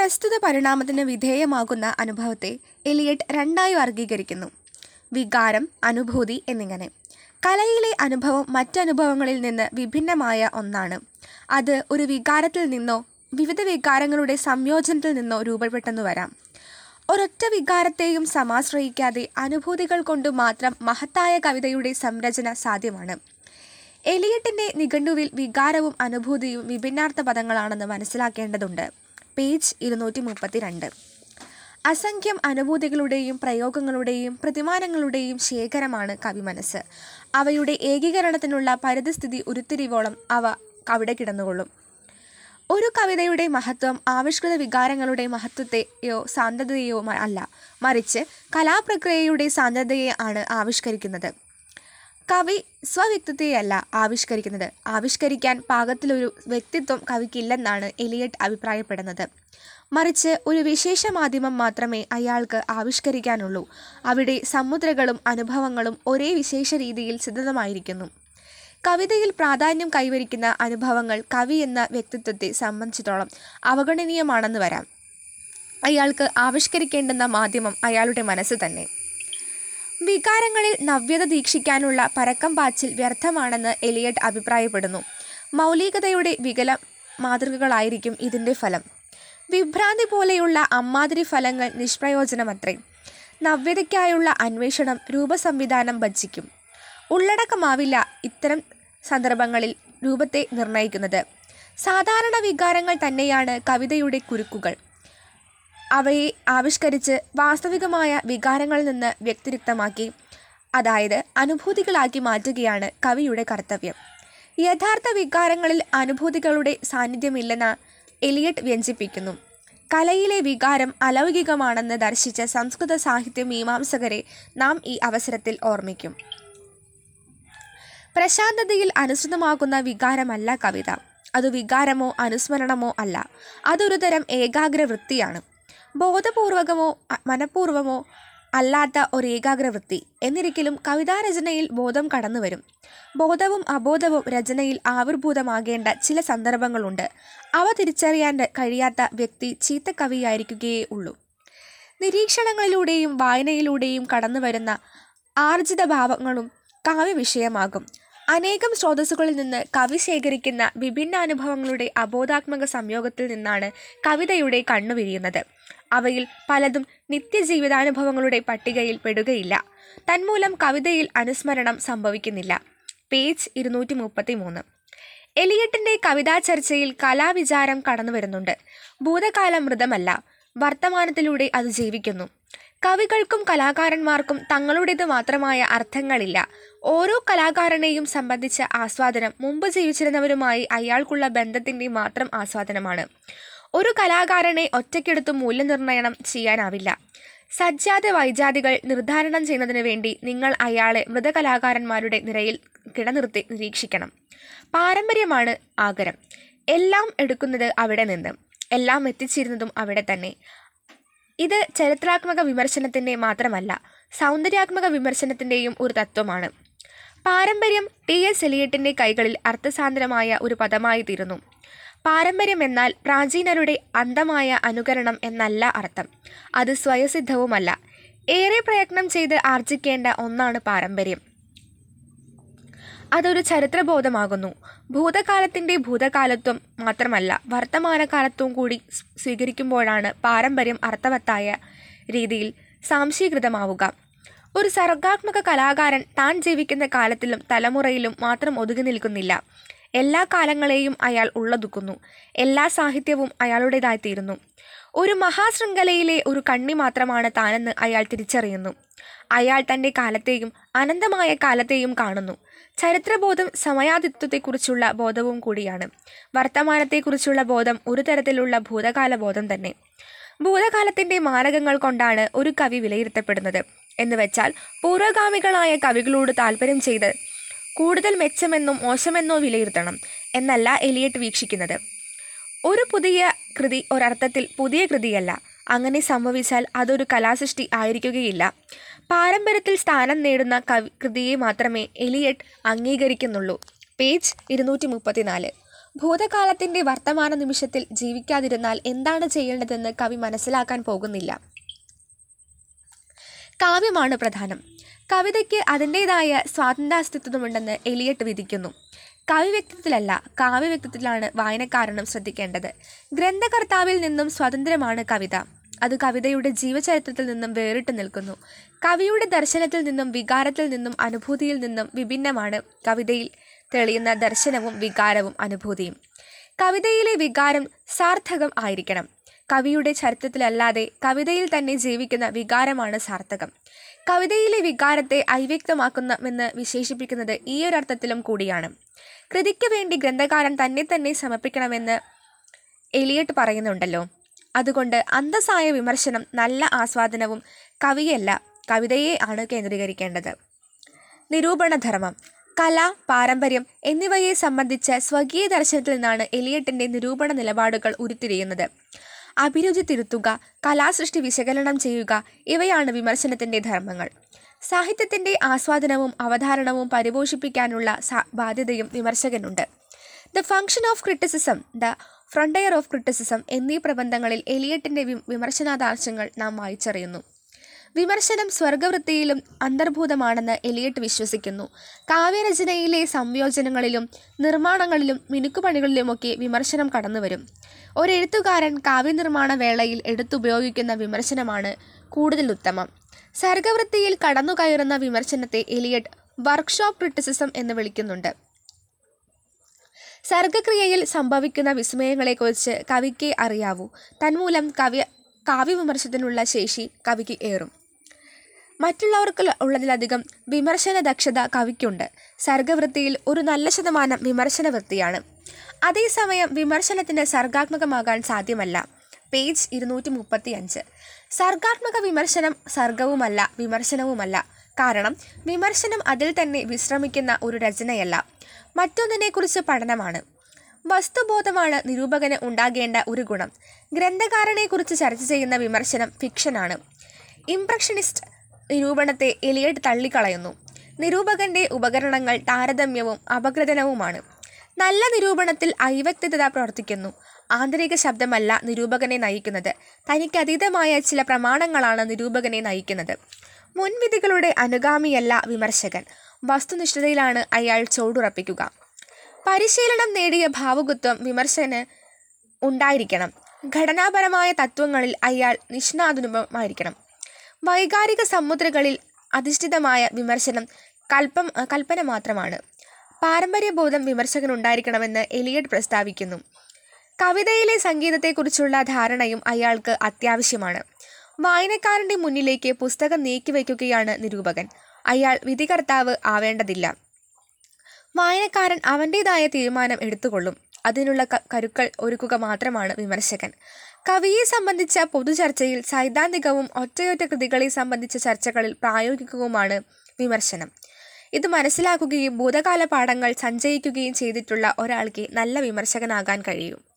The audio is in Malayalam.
പ്രസ്തുത പരിണാമത്തിന് വിധേയമാകുന്ന അനുഭവത്തെ എലിയട്ട് രണ്ടായി വർഗീകരിക്കുന്നു വികാരം അനുഭൂതി എന്നിങ്ങനെ കലയിലെ അനുഭവം മറ്റനുഭവങ്ങളിൽ നിന്ന് വിഭിന്നമായ ഒന്നാണ് അത് ഒരു വികാരത്തിൽ നിന്നോ വിവിധ വികാരങ്ങളുടെ സംയോജനത്തിൽ നിന്നോ രൂപപ്പെട്ടെന്നു വരാം ഒരൊറ്റ വികാരത്തെയും സമാശ്രയിക്കാതെ അനുഭൂതികൾ കൊണ്ട് മാത്രം മഹത്തായ കവിതയുടെ സംരചന സാധ്യമാണ് എലിയട്ടിൻ്റെ നിഘണ്ടുവിൽ വികാരവും അനുഭൂതിയും വിഭിന്നാർത്ഥ പദങ്ങളാണെന്ന് മനസ്സിലാക്കേണ്ടതുണ്ട് പേജ് ഇരുന്നൂറ്റി മുപ്പത്തിരണ്ട് അസംഖ്യം അനുഭൂതികളുടെയും പ്രയോഗങ്ങളുടെയും പ്രതിമാനങ്ങളുടെയും ശേഖരമാണ് കവിമനസ്സ് അവയുടെ ഏകീകരണത്തിനുള്ള പരിതസ്ഥിതി ഉരുത്തിരിവോളം അവ അവിടെ കിടന്നുകൊള്ളും ഒരു കവിതയുടെ മഹത്വം ആവിഷ്കൃത വികാരങ്ങളുടെ മഹത്വത്തെയോ സാന്ദ്രതയോ മ- അല്ല മറിച്ച് കലാപ്രക്രിയയുടെ സാന്ദ്രതയെ ആണ് ആവിഷ്കരിക്കുന്നത് കവി സ്വവ്യക്തിത്വത്തെയല്ല ആവിഷ്കരിക്കുന്നത് ആവിഷ്കരിക്കാൻ പാകത്തിലൊരു വ്യക്തിത്വം കവിക്കില്ലെന്നാണ് എലിയട്ട് അഭിപ്രായപ്പെടുന്നത് മറിച്ച് ഒരു വിശേഷ മാധ്യമം മാത്രമേ അയാൾക്ക് ആവിഷ്കരിക്കാനുള്ളൂ അവിടെ സമുദ്രകളും അനുഭവങ്ങളും ഒരേ വിശേഷ രീതിയിൽ സിദ്ധമായിരിക്കുന്നു കവിതയിൽ പ്രാധാന്യം കൈവരിക്കുന്ന അനുഭവങ്ങൾ കവി എന്ന വ്യക്തിത്വത്തെ സംബന്ധിച്ചിടത്തോളം അവഗണനീയമാണെന്ന് വരാം അയാൾക്ക് ആവിഷ്കരിക്കേണ്ടുന്ന മാധ്യമം അയാളുടെ മനസ്സ് തന്നെ വികാരങ്ങളിൽ നവ്യത ദീക്ഷിക്കാനുള്ള പരക്കം പാച്ചിൽ വ്യർത്ഥമാണെന്ന് എലിയട്ട് അഭിപ്രായപ്പെടുന്നു മൗലികതയുടെ വികല മാതൃകകളായിരിക്കും ഇതിൻ്റെ ഫലം വിഭ്രാന്തി പോലെയുള്ള അമ്മാതിരി ഫലങ്ങൾ നിഷ്പ്രയോജനമത്രേ നവ്യതയ്ക്കായുള്ള അന്വേഷണം രൂപസംവിധാനം ഭജിക്കും ഉള്ളടക്കമാവില്ല ഇത്തരം സന്ദർഭങ്ങളിൽ രൂപത്തെ നിർണ്ണയിക്കുന്നത് സാധാരണ വികാരങ്ങൾ തന്നെയാണ് കവിതയുടെ കുരുക്കുകൾ അവയെ ആവിഷ്കരിച്ച് വാസ്തവികമായ വികാരങ്ങളിൽ നിന്ന് വ്യക്തിരിക്തമാക്കി അതായത് അനുഭൂതികളാക്കി മാറ്റുകയാണ് കവിയുടെ കർത്തവ്യം യഥാർത്ഥ വികാരങ്ങളിൽ അനുഭൂതികളുടെ സാന്നിധ്യമില്ലെന്ന് എലിയട്ട് വ്യഞ്ജിപ്പിക്കുന്നു കലയിലെ വികാരം അലൗകികമാണെന്ന് ദർശിച്ച സംസ്കൃത സാഹിത്യ മീമാംസകരെ നാം ഈ അവസരത്തിൽ ഓർമ്മിക്കും പ്രശാന്തതയിൽ അനുസൃതമാകുന്ന വികാരമല്ല കവിത അത് വികാരമോ അനുസ്മരണമോ അല്ല അതൊരു തരം ഏകാഗ്ര വൃത്തിയാണ് ബോധപൂർവകമോ അ- മനഃപൂർവമോ അല്ലാത്ത ഒരു ഏകാഗ്രവൃത്തി എന്നിരിക്കലും കവിതാരചനയിൽ ബോധം കടന്നു വരും ബോധവും അബോധവും രചനയിൽ ആവിർഭൂതമാകേണ്ട ചില സന്ദർഭങ്ങളുണ്ട് അവ തിരിച്ചറിയാൻ കഴിയാത്ത വ്യക്തി ചീത്ത കവിയായിരിക്കുകയേ ഉള്ളൂ നിരീക്ഷണങ്ങളിലൂടെയും വായനയിലൂടെയും കടന്നു വരുന്ന ആർജിത ഭാവങ്ങളും കാവ്യവിഷയമാകും അനേകം സ്രോതസ്സുകളിൽ നിന്ന് കവി ശേഖരിക്കുന്ന വിഭിന്ന അനുഭവങ്ങളുടെ അബോധാത്മക സംയോഗത്തിൽ നിന്നാണ് കവിതയുടെ കണ്ണു വിരിയുന്നത് അവയിൽ പലതും നിത്യജീവിതാനുഭവങ്ങളുടെ പട്ടികയിൽ പെടുകയില്ല തന്മൂലം കവിതയിൽ അനുസ്മരണം സംഭവിക്കുന്നില്ല പേജ് ഇരുന്നൂറ്റി മുപ്പത്തി മൂന്ന് എലിയട്ടിന്റെ കവിതാ ചർച്ചയിൽ കലാവിചാരം കടന്നു വരുന്നുണ്ട് ഭൂതകാലം മൃതമല്ല വർത്തമാനത്തിലൂടെ അത് ജീവിക്കുന്നു കവികൾക്കും കലാകാരന്മാർക്കും തങ്ങളുടേത് മാത്രമായ അർത്ഥങ്ങളില്ല ഓരോ കലാകാരനെയും സംബന്ധിച്ച ആസ്വാദനം മുമ്പ് ജീവിച്ചിരുന്നവരുമായി അയാൾക്കുള്ള ബന്ധത്തിന്റെ മാത്രം ആസ്വാദനമാണ് ഒരു കലാകാരനെ ഒറ്റയ്ക്കെടുത്ത് മൂല്യനിർണ്ണയം ചെയ്യാനാവില്ല സജ്ജാത വൈജാതികൾ നിർദ്ധാരണം ചെയ്യുന്നതിന് വേണ്ടി നിങ്ങൾ അയാളെ മൃതകലാകാരന്മാരുടെ നിരയിൽ കിടനിർത്തി നിരീക്ഷിക്കണം പാരമ്പര്യമാണ് ആഗരം എല്ലാം എടുക്കുന്നത് അവിടെ നിന്ന് എല്ലാം എത്തിച്ചേരുന്നതും അവിടെ തന്നെ ഇത് ചരിത്രാത്മക വിമർശനത്തിൻ്റെ മാത്രമല്ല സൗന്ദര്യാത്മക വിമർശനത്തിൻ്റെയും ഒരു തത്വമാണ് പാരമ്പര്യം ടി എസ് എലിയട്ടിൻ്റെ കൈകളിൽ അർത്ഥസാന്ദ്രമായ ഒരു പദമായി തീരുന്നു പാരമ്പര്യം എന്നാൽ പ്രാചീനരുടെ അന്ധമായ അനുകരണം എന്നല്ല അർത്ഥം അത് സ്വയസിദ്ധവുമല്ല ഏറെ പ്രയത്നം ചെയ്ത് ആർജിക്കേണ്ട ഒന്നാണ് പാരമ്പര്യം അതൊരു ചരിത്രബോധമാകുന്നു ഭൂതകാലത്തിൻ്റെ ഭൂതകാലത്വം മാത്രമല്ല വർത്തമാനകാലത്വം കൂടി സ് സ്വീകരിക്കുമ്പോഴാണ് പാരമ്പര്യം അർത്ഥവത്തായ രീതിയിൽ സാംശീകൃതമാവുക ഒരു സർഗാത്മക കലാകാരൻ താൻ ജീവിക്കുന്ന കാലത്തിലും തലമുറയിലും മാത്രം ഒതുങ്ങി നിൽക്കുന്നില്ല എല്ലാ കാലങ്ങളെയും അയാൾ ഉള്ളതുക്കുന്നു എല്ലാ സാഹിത്യവും അയാളുടേതായിത്തീരുന്നു ഒരു മഹാശൃംഖലയിലെ ഒരു കണ്ണി മാത്രമാണ് താനെന്ന് അയാൾ തിരിച്ചറിയുന്നു അയാൾ തൻ്റെ കാലത്തെയും അനന്തമായ കാലത്തെയും കാണുന്നു ചരിത്രബോധം സമയാതിത്വത്തെക്കുറിച്ചുള്ള ബോധവും കൂടിയാണ് വർത്തമാനത്തെക്കുറിച്ചുള്ള ബോധം ഒരു തരത്തിലുള്ള ഭൂതകാല ബോധം തന്നെ ഭൂതകാലത്തിന്റെ മാരകങ്ങൾ കൊണ്ടാണ് ഒരു കവി വിലയിരുത്തപ്പെടുന്നത് എന്ന് വെച്ചാൽ പൂർവഗാമികളായ കവികളോട് താല്പര്യം ചെയ്ത് കൂടുതൽ മെച്ചമെന്നോ മോശമെന്നോ വിലയിരുത്തണം എന്നല്ല എലിയട്ട് വീക്ഷിക്കുന്നത് ഒരു പുതിയ കൃതി ഒരർത്ഥത്തിൽ പുതിയ കൃതിയല്ല അങ്ങനെ സംഭവിച്ചാൽ അതൊരു കലാസൃഷ്ടി ആയിരിക്കുകയില്ല പാരമ്പര്യത്തിൽ സ്ഥാനം നേടുന്ന കവി കൃതിയെ മാത്രമേ എലിയട്ട് അംഗീകരിക്കുന്നുള്ളൂ പേജ് ഇരുന്നൂറ്റി മുപ്പത്തിനാല് ഭൂതകാലത്തിന്റെ വർത്തമാന നിമിഷത്തിൽ ജീവിക്കാതിരുന്നാൽ എന്താണ് ചെയ്യേണ്ടതെന്ന് കവി മനസ്സിലാക്കാൻ പോകുന്നില്ല കാവ്യമാണ് പ്രധാനം കവിതയ്ക്ക് അതിൻ്റെതായ സ്വാതന്ത്ര്യാസ്തിത്വമുണ്ടെന്ന് എലിയട്ട് വിധിക്കുന്നു കവി വ്യക്തിത്വത്തിലല്ല കാവ്യ വ്യക്തിത്വത്തിലാണ് വായനക്കാരനും ശ്രദ്ധിക്കേണ്ടത് ഗ്രന്ഥകർത്താവിൽ നിന്നും സ്വതന്ത്രമാണ് കവിത അത് കവിതയുടെ ജീവചരിത്രത്തിൽ നിന്നും വേറിട്ട് നിൽക്കുന്നു കവിയുടെ ദർശനത്തിൽ നിന്നും വികാരത്തിൽ നിന്നും അനുഭൂതിയിൽ നിന്നും വിഭിന്നമാണ് കവിതയിൽ തെളിയുന്ന ദർശനവും വികാരവും അനുഭൂതിയും കവിതയിലെ വികാരം സാർത്ഥകം ആയിരിക്കണം കവിയുടെ ചരിത്രത്തിലല്ലാതെ കവിതയിൽ തന്നെ ജീവിക്കുന്ന വികാരമാണ് സാർത്ഥകം കവിതയിലെ വികാരത്തെ ഐവ്യക്തമാക്കുന്നുവെന്ന് വിശേഷിപ്പിക്കുന്നത് ഈ ഒരർത്ഥത്തിലും കൂടിയാണ് കൃതിക്ക് വേണ്ടി ഗ്രന്ഥകാരൻ തന്നെ തന്നെ സമർപ്പിക്കണമെന്ന് എലിയട്ട് പറയുന്നുണ്ടല്ലോ അതുകൊണ്ട് അന്തസ്സായ വിമർശനം നല്ല ആസ്വാദനവും കവിയല്ല കവിതയെ ആണ് കേന്ദ്രീകരിക്കേണ്ടത് നിരൂപണധർമ്മം കല പാരമ്പര്യം എന്നിവയെ സംബന്ധിച്ച സ്വകീയ ദർശനത്തിൽ നിന്നാണ് എലിയട്ടിന്റെ നിരൂപണ നിലപാടുകൾ ഉരുത്തിരിയുന്നത് അഭിരുചി തിരുത്തുക കലാസൃഷ്ടി വിശകലനം ചെയ്യുക ഇവയാണ് വിമർശനത്തിന്റെ ധർമ്മങ്ങൾ സാഹിത്യത്തിന്റെ ആസ്വാദനവും അവധാരണവും പരിപോഷിപ്പിക്കാനുള്ള സാ- ബാധ്യതയും വിമർശകനുണ്ട് the function of criticism the frontier of criticism എന്നീ പ്രബന്ധങ്ങളിൽ എലിയട്ടിന്റെ വി- വിമർശനാദാർശങ്ങൾ നാം വായിച്ചറിയുന്നു വിമർശനം സ്വർഗവൃത്തിയിലും അന്തർഭൂതമാണെന്ന് എലിയട്ട് വിശ്വസിക്കുന്നു കാവ്യരചനയിലെ സംയോജനങ്ങളിലും നിർമ്മാണങ്ങളിലും മിനുക്കുപണികളിലുമൊക്കെ വിമർശനം കടന്നുവരും ഒരെഴുത്തുകാരൻ കാവ്യനിർമ്മാണ വേളയിൽ എടുത്തുപയോഗിക്കുന്ന വിമർശനമാണ് കൂടുതൽ ഉത്തമം സർഗവൃത്തിയിൽ കടന്നുകയറുന്ന വിമർശനത്തെ എലിയട്ട് വർക്ക്ഷോപ്പ് ക്രിറ്റിസിസം എന്ന് വിളിക്കുന്നുണ്ട് സർഗക്രിയയിൽ സംഭവിക്കുന്ന വിസ്മയങ്ങളെക്കുറിച്ച് കവിക്ക് അറിയാവൂ തന്മൂലം കവി കാവ്യവിമർശനത്തിനുള്ള ശേഷി കവിക്ക് ഏറും മറ്റുള്ളവർക്ക് ഉള്ളതിലധികം വിമർശന ദക്ഷത കവിക്കുണ്ട് സർഗവൃത്തിയിൽ ഒരു നല്ല ശതമാനം വിമർശന വൃത്തിയാണ് അതേസമയം വിമർശനത്തിന് സർഗാത്മകമാകാൻ സാധ്യമല്ല പേജ് ഇരുന്നൂറ്റി മുപ്പത്തി അഞ്ച് സർഗാത്മക വിമർശനം സർഗവുമല്ല വിമർശനവുമല്ല കാരണം വിമർശനം അതിൽ തന്നെ വിശ്രമിക്കുന്ന ഒരു രചനയല്ല മറ്റൊന്നിനെക്കുറിച്ച് പഠനമാണ് വസ്തുബോധമാണ് നിരൂപകന് ഉണ്ടാകേണ്ട ഒരു ഗുണം ഗ്രന്ഥകാരനെക്കുറിച്ച് ചർച്ച ചെയ്യുന്ന വിമർശനം ഫിക്ഷനാണ് ഇംപ്രഷനിസ്റ്റ് നിരൂപണത്തെ എലിയട്ട് തള്ളിക്കളയുന്നു നിരൂപകന്റെ ഉപകരണങ്ങൾ താരതമ്യവും അപഗ്രഥനവുമാണ് നല്ല നിരൂപണത്തിൽ ഐവക്തത പ്രവർത്തിക്കുന്നു ആന്തരിക ശബ്ദമല്ല നിരൂപകനെ നയിക്കുന്നത് തനിക്ക് അതീതമായ ചില പ്രമാണങ്ങളാണ് നിരൂപകനെ നയിക്കുന്നത് മുൻവിധികളുടെ അനുഗാമിയല്ല വിമർശകൻ വസ്തുനിഷ്ഠതയിലാണ് അയാൾ ചോടുറപ്പിക്കുക പരിശീലനം നേടിയ ഭാവുകത്വം വിമർശകന് ഉണ്ടായിരിക്കണം ഘടനാപരമായ തത്വങ്ങളിൽ അയാൾ നിഷ്ണാതുനുഭവമായിരിക്കണം വൈകാരിക സമുദ്രകളിൽ അധിഷ്ഠിതമായ വിമർശനം കൽപ്പം കൽപ്പന മാത്രമാണ് പാരമ്പര്യബോധം വിമർശകനുണ്ടായിരിക്കണമെന്ന് എലിയട്ട് പ്രസ്താവിക്കുന്നു കവിതയിലെ സംഗീതത്തെക്കുറിച്ചുള്ള ധാരണയും അയാൾക്ക് അത്യാവശ്യമാണ് വായനക്കാരന്റെ മുന്നിലേക്ക് പുസ്തകം നീക്കിവെക്കുകയാണ് നിരൂപകൻ അയാൾ വിധികർത്താവ് ആവേണ്ടതില്ല വായനക്കാരൻ അവൻ്റേതായ തീരുമാനം എടുത്തുകൊള്ളും അതിനുള്ള ക- കരുക്കൾ ഒരുക്കുക മാത്രമാണ് വിമർശകൻ കവിയെ സംബന്ധിച്ച പൊതുചർച്ചയിൽ സൈദ്ധാന്തികവും ഒറ്റയൊറ്റ കൃതികളെ സംബന്ധിച്ച ചർച്ചകളിൽ പ്രായോഗികവുമാണ് വിമർശനം ഇത് മനസ്സിലാക്കുകയും ഭൂതകാല പാഠങ്ങൾ സഞ്ചയിക്കുകയും ചെയ്തിട്ടുള്ള ഒരാൾക്ക് നല്ല വിമർശകനാകാൻ കഴിയും